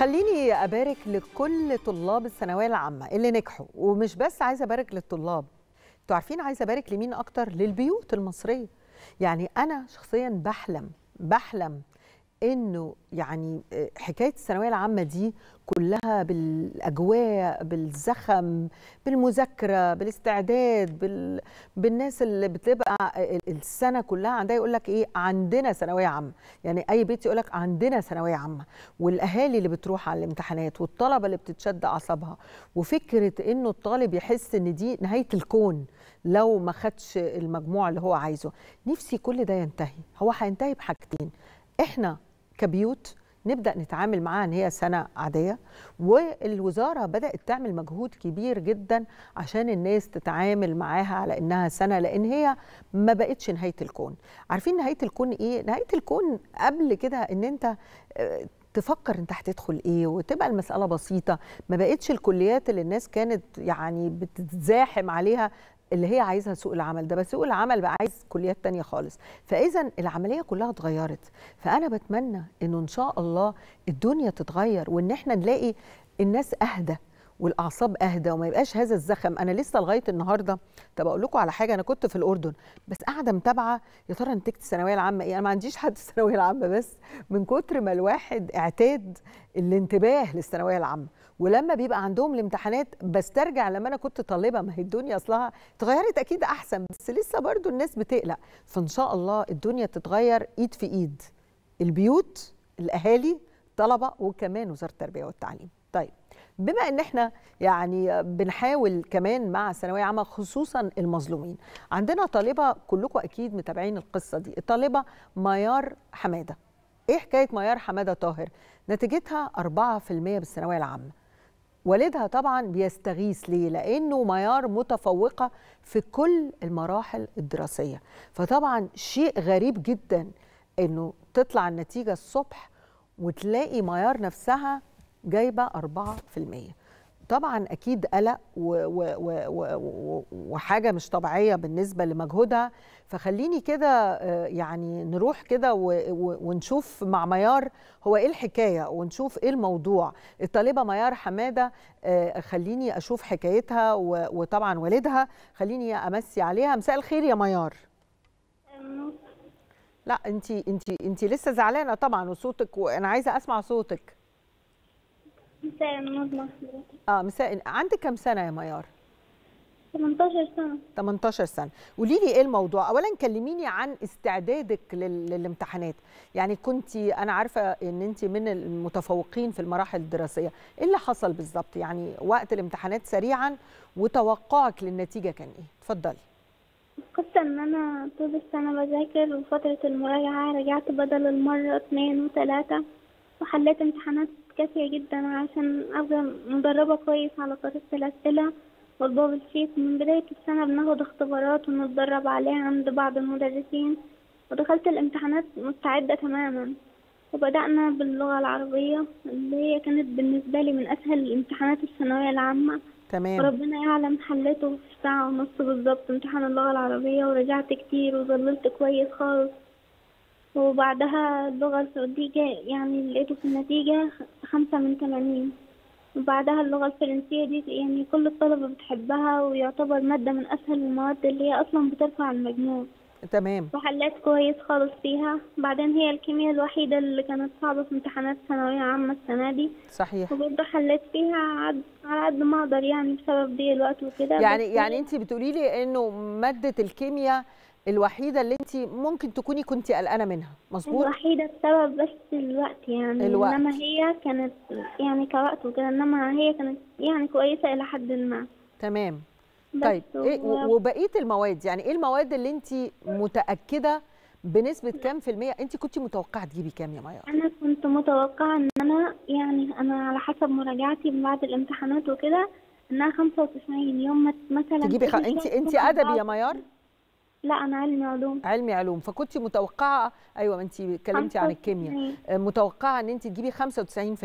خليني ابارك لكل طلاب الثانويه العامه اللي نجحوا ومش بس عايزه ابارك للطلاب انتوا عارفين عايزه ابارك لمين اكتر للبيوت المصريه يعني انا شخصيا بحلم بحلم انه يعني حكايه الثانويه العامه دي كلها بالاجواء بالزخم بالمذاكره بالاستعداد بال... بالناس اللي بتبقى السنه كلها عندها يقول لك ايه عندنا ثانويه عامه يعني اي بيت يقول لك عندنا ثانويه عامه والاهالي اللي بتروح على الامتحانات والطلبه اللي بتتشد اعصابها وفكره انه الطالب يحس ان دي نهايه الكون لو ما خدش المجموع اللي هو عايزه نفسي كل ده ينتهي هو هينتهي بحاجتين احنا كبيوت نبدا نتعامل معاها ان هي سنه عاديه والوزاره بدات تعمل مجهود كبير جدا عشان الناس تتعامل معاها على انها سنه لان هي ما بقتش نهايه الكون عارفين نهايه الكون ايه نهايه الكون قبل كده ان انت تفكر انت هتدخل ايه وتبقى المساله بسيطه ما بقتش الكليات اللي الناس كانت يعني بتتزاحم عليها اللي هي عايزها سوق العمل ده بس سوق العمل بقى عايز كليات تانية خالص فاذا العمليه كلها اتغيرت فانا بتمنى انه ان شاء الله الدنيا تتغير وان احنا نلاقي الناس اهدى والاعصاب اهدى وما يبقاش هذا الزخم انا لسه لغايه النهارده طب اقول لكم على حاجه انا كنت في الاردن بس قاعده متابعه يا ترى نتيجه الثانويه العامه ايه انا ما عنديش حد في الثانويه العامه بس من كتر ما الواحد اعتاد الانتباه للثانويه العامه ولما بيبقى عندهم الامتحانات بسترجع لما انا كنت طالبه ما هي الدنيا اصلها اتغيرت اكيد احسن بس لسه برضو الناس بتقلق فان شاء الله الدنيا تتغير ايد في ايد البيوت الاهالي طلبه وكمان وزاره التربيه والتعليم طيب بما ان احنا يعني بنحاول كمان مع الثانويه العامه خصوصا المظلومين عندنا طالبه كلكم اكيد متابعين القصه دي الطالبه ميار حماده ايه حكايه ميار حماده طاهر نتيجتها 4% بالثانويه العامه والدها طبعا بيستغيث ليه لانه ميار متفوقه في كل المراحل الدراسيه فطبعا شيء غريب جدا انه تطلع النتيجه الصبح وتلاقي ميار نفسها جايبه 4% طبعا اكيد قلق و و و وحاجه مش طبيعيه بالنسبه لمجهودها فخليني كده يعني نروح كده ونشوف مع ميار هو ايه الحكايه ونشوف ايه الموضوع الطالبه ميار حماده خليني اشوف حكايتها وطبعا والدها خليني امسي عليها مساء الخير يا ميار لا انت انت انت لسه زعلانه طبعا وصوتك وانا عايزه اسمع صوتك مساء النور اه مساء عندك كام سنه يا ميار 18 سنه 18 سنه قولي لي ايه الموضوع اولا كلميني عن استعدادك لل... للامتحانات يعني كنت انا عارفه ان انت من المتفوقين في المراحل الدراسيه ايه اللي حصل بالظبط يعني وقت الامتحانات سريعا وتوقعك للنتيجه كان ايه اتفضلي كنت ان انا طول السنه بذاكر وفتره المراجعه رجعت بدل المره اتنين وتلاته وحليت امتحانات كافية جدا عشان أبقى مدربة كويس على طريقة الأسئلة والبابل شيت من بداية السنة بناخد اختبارات ونتدرب عليها عند بعض المدرسين ودخلت الامتحانات مستعدة تماما وبدأنا باللغة العربية اللي هي كانت بالنسبة لي من أسهل الامتحانات الثانوية العامة تمام وربنا يعلم حليته في ساعة ونص بالظبط امتحان اللغة العربية ورجعت كتير وظللت كويس خالص وبعدها اللغة السعودية يعني لقيته في النتيجة خمسة من ثمانين وبعدها اللغة الفرنسية دي يعني كل الطلبة بتحبها ويعتبر مادة من أسهل المواد اللي هي أصلا بترفع المجموع تمام وحليت كويس خالص فيها بعدين هي الكيمياء الوحيدة اللي كانت صعبة في امتحانات ثانوية عامة السنة دي صحيح وبرضه حليت فيها عد... على قد ما أقدر يعني بسبب ضيق الوقت وكده يعني يعني أنت بتقولي لي إنه مادة الكيمياء الوحيده اللي انت ممكن تكوني كنت قلقانه منها مظبوط الوحيده بسبب بس الوقت يعني الوقت. انما هي كانت يعني كوقت وكده انما هي كانت يعني كويسه الى حد ما تمام بس طيب ايه و- وبقيه المواد يعني ايه المواد اللي انت متاكده بنسبه كام في الميه انت كنت متوقعه تجيبي كام يا ميار انا كنت متوقعه ان انا يعني انا على حسب مراجعتي بعد الامتحانات وكده انها 95 يوم ما مثلا تجيبي خ... انت انت ادبي يا ميار لا انا علمي علوم علمي علوم فكنت متوقعه ايوه ما انت اتكلمتي عن الكيمياء متوقعه ان انت تجيبي 95% 95%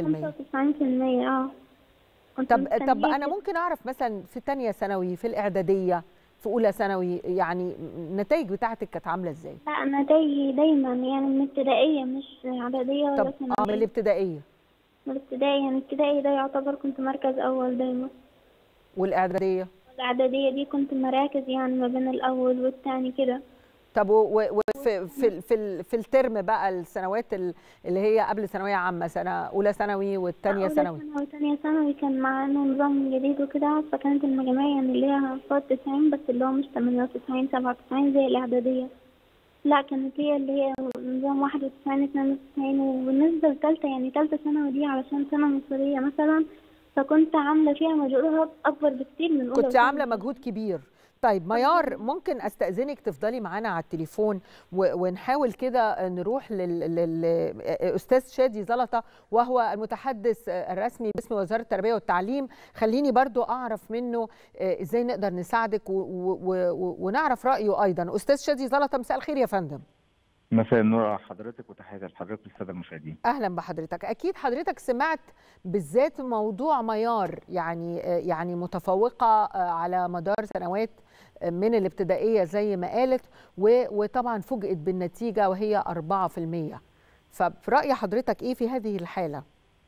اه كنت طب طب مستنية انا كده. ممكن اعرف مثلا في تانية ثانوي في الاعداديه في اولى ثانوي يعني النتائج بتاعتك كانت عامله ازاي لا انا داي دايما يعني من ابتدائيه مش اعداديه ولا طب اه من ثانويه الابتدائيه والابتدائي يعني ابتدائي ده يعتبر كنت مركز أول دايما والاعداديه الإعدادية دي كنت مراكز يعني ما بين الأول والتاني كده طب وفي في في ال- في الترم بقى السنوات ال- اللي هي قبل ثانويه عامه سنه اولى ثانوي والثانيه أولى ثانوي ثانوي وتانية ثانوي كان معانا نظام جديد وكده فكانت المجاميع يعني اللي هي فوق التسعين بس اللي هو مش تمانية وتسعين سبعة وتسعين زي الإعدادية لا كانت هي اللي هي نظام واحد وتسعين اتنين وتسعين وبالنسبة لتالتة يعني تالتة ثانوي دي علشان سنة مصرية مثلا فكنت عاملة فيها مجهود أكبر بكتير من أولى كنت عامله وثانوي. مجهود كبير طيب ميار ممكن استاذنك تفضلي معانا على التليفون و- ونحاول كده نروح للاستاذ شادي زلطه وهو المتحدث الرسمي باسم وزاره التربيه والتعليم خليني برضو اعرف منه آه، ازاي نقدر نساعدك و- و- و- ونعرف رايه ايضا استاذ شادي زلطه مساء الخير يا فندم مساء النور على حضرتك وتحياتي لحضرتك والساده المشاهدين. اهلا بحضرتك اكيد حضرتك سمعت بالذات موضوع ميار يعني يعني متفوقه على مدار سنوات من الابتدائيه زي ما قالت و- وطبعا فوجئت بالنتيجه وهي 4% ففي راي حضرتك ايه في هذه الحاله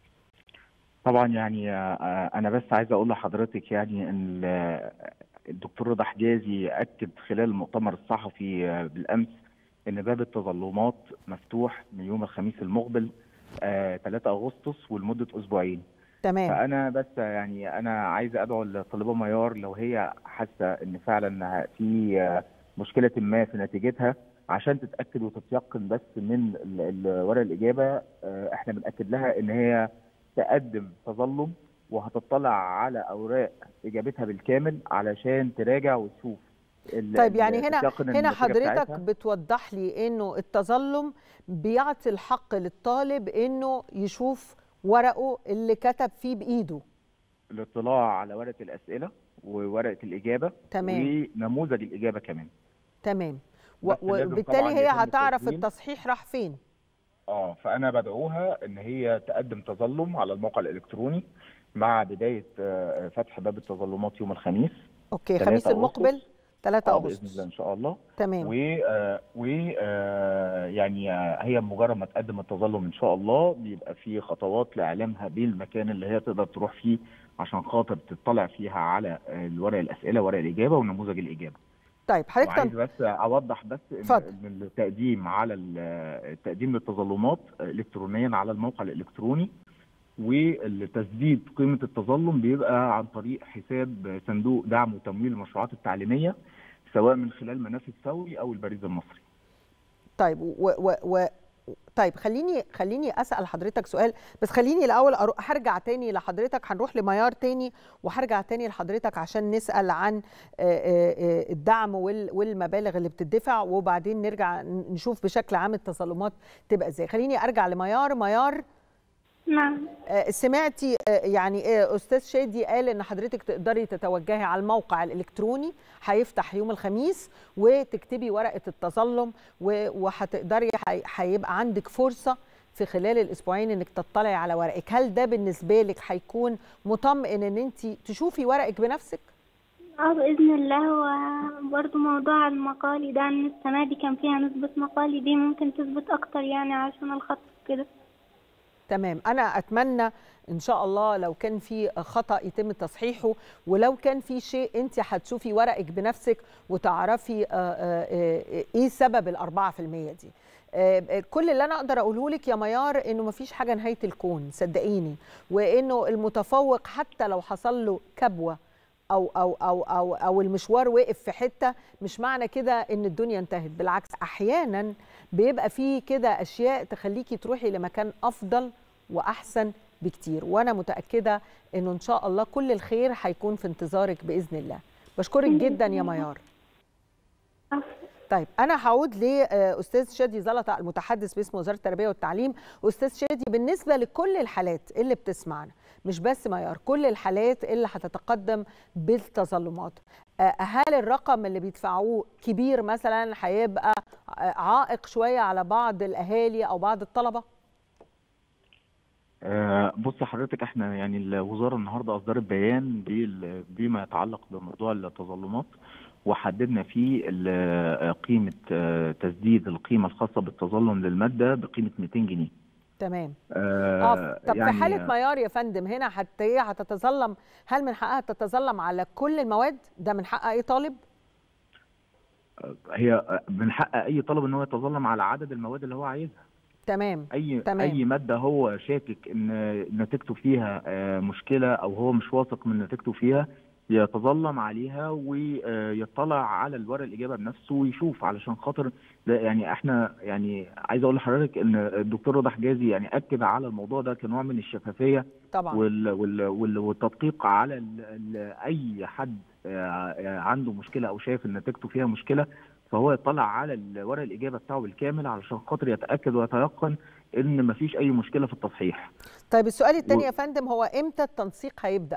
طبعا يعني آه، انا بس عايز اقول لحضرتك يعني ان ال- الدكتور رضا حجازي اكد خلال المؤتمر الصحفي آه، بالامس ان باب التظلمات مفتوح من يوم الخميس المقبل آه، 3 اغسطس ولمده اسبوعين. تمام فانا بس يعني انا عايز ادعو الطالبه ميار لو هي حاسه ان فعلا في آه، مشكله ما في نتيجتها عشان تتاكد وتتيقن بس من ال- ال- ورق الاجابه آه، احنا بناكد لها ان هي تقدم تظلم وهتطلع على اوراق اجابتها بالكامل علشان تراجع وتشوف ال- طيب يعني ال- هنا تتيقن إن هنا النتيجة حضرتك بتاعتها. بتوضح لي انه التظلم بيعطي الحق للطالب انه يشوف ورقه اللي كتب فيه بايده الاطلاع على ورقه الاسئله وورقه الاجابه تمام ونموذج الاجابه كمان تمام و- بس لازم وبالتالي طبعاً هي يتم هتعرف التسجيل. التصحيح راح فين اه فانا بدعوها ان هي تقدم تظلم على الموقع الالكتروني مع بدايه آه، فتح باب التظلمات يوم الخميس اوكي 3 خميس أغسطس. المقبل 3 اه باذن الله اغسطس ان شاء الله تمام و آه، و آه، يعني آه، هي مجرد ما تقدم التظلم ان شاء الله بيبقى في خطوات لاعلامها بالمكان اللي هي تقدر تروح فيه عشان خاطر تطلع فيها على آه، الورق الاسئله ورق الاجابه ونموذج الاجابه طيب حضرتك وعايز تن- بس اوضح بس ان اتفضل. إن التقديم على ال- التقديم للتظلمات الكترونيا على الموقع الالكتروني والتسديد قيمه التظلم بيبقى عن طريق حساب صندوق دعم وتمويل المشروعات التعليميه سواء من خلال منافذ فوري او البريد المصري. طيب و, و, و طيب خليني خليني اسال حضرتك سؤال بس خليني الاول أرو- هرجع تاني لحضرتك هنروح لميار تاني وهرجع تاني لحضرتك عشان نسال عن آه، آه، آه، الدعم وال- والمبالغ اللي بتدفع وبعدين نرجع ن- نشوف بشكل عام التظلمات تبقى ازاي خليني ارجع لميار ميار نعم آه، سمعتي آه، يعني آه، استاذ شادي قال ان حضرتك تقدري تتوجهي على الموقع الالكتروني هيفتح يوم الخميس وتكتبي ورقه التظلم و- وهتقدري هي- هيبقى عندك فرصه في خلال الاسبوعين انك تطلعي على ورقك هل ده بالنسبه لك هيكون مطمئن ان انت تشوفي ورقك بنفسك اه بإذن الله وبرضه موضوع المقالي ده ان السنة دي كان فيها نسبة مقالي دي ممكن تثبت اكتر يعني عشان الخط كده تمام انا اتمنى ان شاء الله لو كان في خطا يتم تصحيحه ولو كان في شيء انت هتشوفي ورقك بنفسك وتعرفي آه، آه، آه، ايه سبب الأربعة في المية دي آه، آه، كل اللي انا اقدر اقوله لك يا ميار انه مفيش حاجه نهايه الكون صدقيني وانه المتفوق حتى لو حصل له كبوه او او او او او المشوار وقف في حته مش معنى كده ان الدنيا انتهت بالعكس احيانا بيبقى في كده اشياء تخليكي تروحي لمكان افضل واحسن بكتير وانا متاكده انه ان شاء الله كل الخير هيكون في انتظارك باذن الله بشكرك جدا يا ميار عفوا. طيب انا هعود لاستاذ شادي زلطه المتحدث باسم وزاره التربيه والتعليم استاذ شادي بالنسبه لكل الحالات اللي بتسمعنا مش بس ميار كل الحالات اللي هتتقدم بالتظلمات آه، هل الرقم اللي بيدفعوه كبير مثلا هيبقى آه، عائق شويه على بعض الاهالي او بعض الطلبه آه، بص حضرتك احنا يعني الوزاره النهارده اصدرت بيان بال- بما يتعلق بموضوع التظلمات وحددنا فيه ال- قيمه آه، تسديد القيمه الخاصه بالتظلم للماده بقيمه 200 جنيه تمام آه اه طب يعني في حاله معيار يا فندم هنا حتى هي هتتظلم هل من حقها تتظلم على كل المواد ده من حق اي طالب هي من حق اي طالب ان هو يتظلم على عدد المواد اللي هو عايزها تمام اي تمام. اي ماده هو شاكك ان نتيجته فيها آه، مشكله او هو مش واثق من نتيجته فيها يتظلم عليها ويطلع على الورق الاجابه بنفسه ويشوف علشان خاطر ده يعني احنا يعني عايز اقول لحضرتك ان الدكتور رضا حجازي يعني اكد على الموضوع ده كنوع من الشفافيه طبعا وال وال وال والتدقيق على ال ال اي حد آه، عنده مشكله او شايف ان نتيجته فيها مشكله فهو يطلع على الورق الاجابه بتاعه بالكامل علشان خاطر يتاكد ويتيقن ان مفيش اي مشكله في التصحيح طيب السؤال الثاني و- يا فندم هو امتى التنسيق هيبدا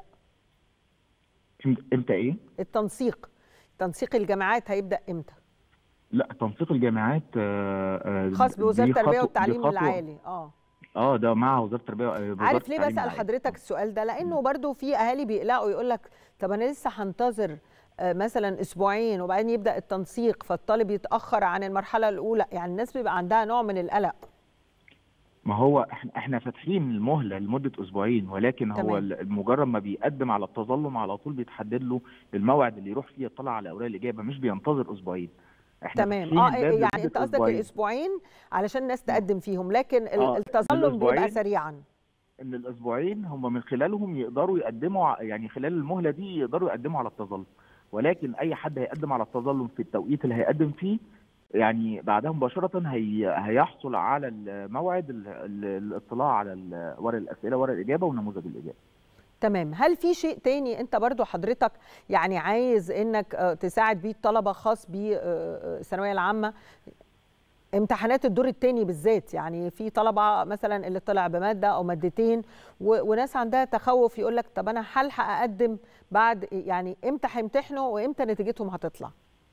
امتى ايه التنسيق تنسيق الجامعات هيبدا امتى لا تنسيق الجامعات آه، آه، خاص دي بوزاره التربيه خطوة- والتعليم دي خطوة- العالي اه اه ده مع وزاره التربيه آه، وزارة عارف ليه التعليم بسال العالي. حضرتك السؤال ده لانه برضو في اهالي بيقلقوا يقول لك طب انا لسه هنتظر آه، مثلا اسبوعين وبعدين يبدا التنسيق فالطالب يتاخر عن المرحله الاولى يعني الناس بيبقى عندها نوع من القلق ما هو احنا احنا فاتحين المهله لمده اسبوعين ولكن هو تمام. ال- مجرد ما بيقدم على التظلم على طول بيتحدد له الموعد اللي يروح فيه يطلع على اوراق الاجابه مش بينتظر اسبوعين احنا تمام فاتحين اه الباب يعني لمدة انت قصدك أسبوعين. الاسبوعين علشان الناس تقدم فيهم لكن ال- آه، التظلم بيبقى الأسبوعين سريعا ان الاسبوعين هم من خلالهم يقدروا يقدموا ع- يعني خلال المهله دي يقدروا يقدموا على التظلم ولكن اي حد هيقدم على التظلم في التوقيت اللي هيقدم فيه يعني بعدها مباشره هي هيحصل على الموعد ال- ال- الاطلاع على ال- ورق الاسئله ورق الاجابه ونموذج الاجابه تمام هل في شيء تاني انت برضو حضرتك يعني عايز انك آه، تساعد بيه الطلبه خاص بالثانويه العامه امتحانات الدور الثاني بالذات يعني في طلبه مثلا اللي طلع بماده او مادتين و- وناس عندها تخوف يقول لك طب انا هلحق اقدم بعد يعني امتى هيمتحنوا وامتى نتيجتهم هتطلع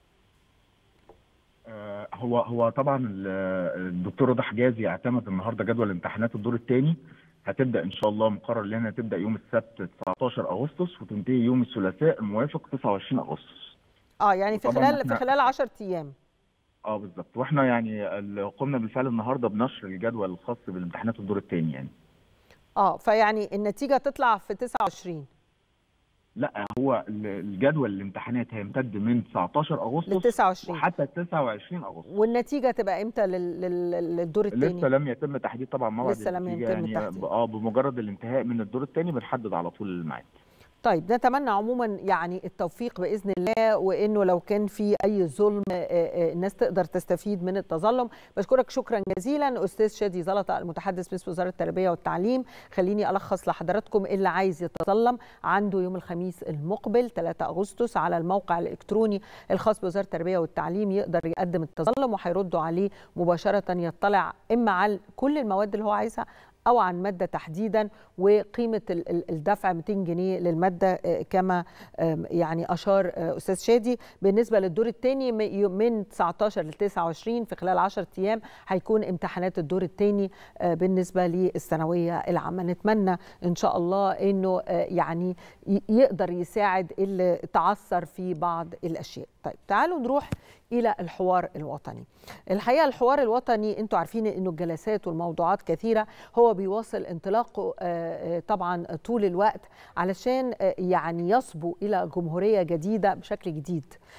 آه، هو هو طبعا ال- الدكتور رضا حجازي اعتمد النهارده جدول امتحانات الدور الثاني هتبدا ان شاء الله مقرر لنا تبدا يوم السبت 19 اغسطس وتنتهي يوم الثلاثاء الموافق 29 اغسطس اه يعني في طبعاً خلال في إحنا- خلال 10 ايام اه بالظبط واحنا يعني ال- قمنا بالفعل النهارده بنشر الجدول الخاص بالامتحانات الدور الثاني يعني اه فيعني النتيجه تطلع في 29 لا هو ال- الجدول الامتحانات هيمتد من 19 ل اغسطس 29 وحتى 29 اغسطس والنتيجه تبقى امتى لل- لل- للدور الثاني لسه لم يتم تحديد طبعا موعد لسه لم النتيجة يتم يعني التحديد. اه بمجرد الانتهاء من الدور الثاني بنحدد على طول الميعاد طيب نتمنى عموما يعني التوفيق باذن الله وانه لو كان في اي ظلم آه، آه، الناس تقدر تستفيد من التظلم بشكرك شكرا جزيلا استاذ شادي زلطه المتحدث باسم وزاره التربيه والتعليم خليني الخص لحضراتكم اللي عايز يتظلم عنده يوم الخميس المقبل 3 اغسطس على الموقع الالكتروني الخاص بوزاره التربيه والتعليم يقدر يقدم التظلم وهيردوا عليه مباشره يطلع اما على كل المواد اللي هو عايزها او عن ماده تحديدا وقيمه ال- ال- الدفع 200 جنيه للماده آه، كما آم، يعني اشار آه، استاذ شادي بالنسبه للدور الثاني من 19 ل 29 في خلال 10 ايام هيكون امتحانات الدور الثاني بالنسبه للثانويه العامه نتمنى ان شاء الله انه آه، يعني ي- يقدر يساعد اللي تعثر في بعض الاشياء طيب تعالوا نروح الى الحوار الوطني الحقيقه الحوار الوطني انتوا عارفين انه الجلسات والموضوعات كثيره هو بيواصل انطلاقه آه، آه، طبعا طول الوقت علشان آه، يعني يصبو الى جمهوريه جديده بشكل جديد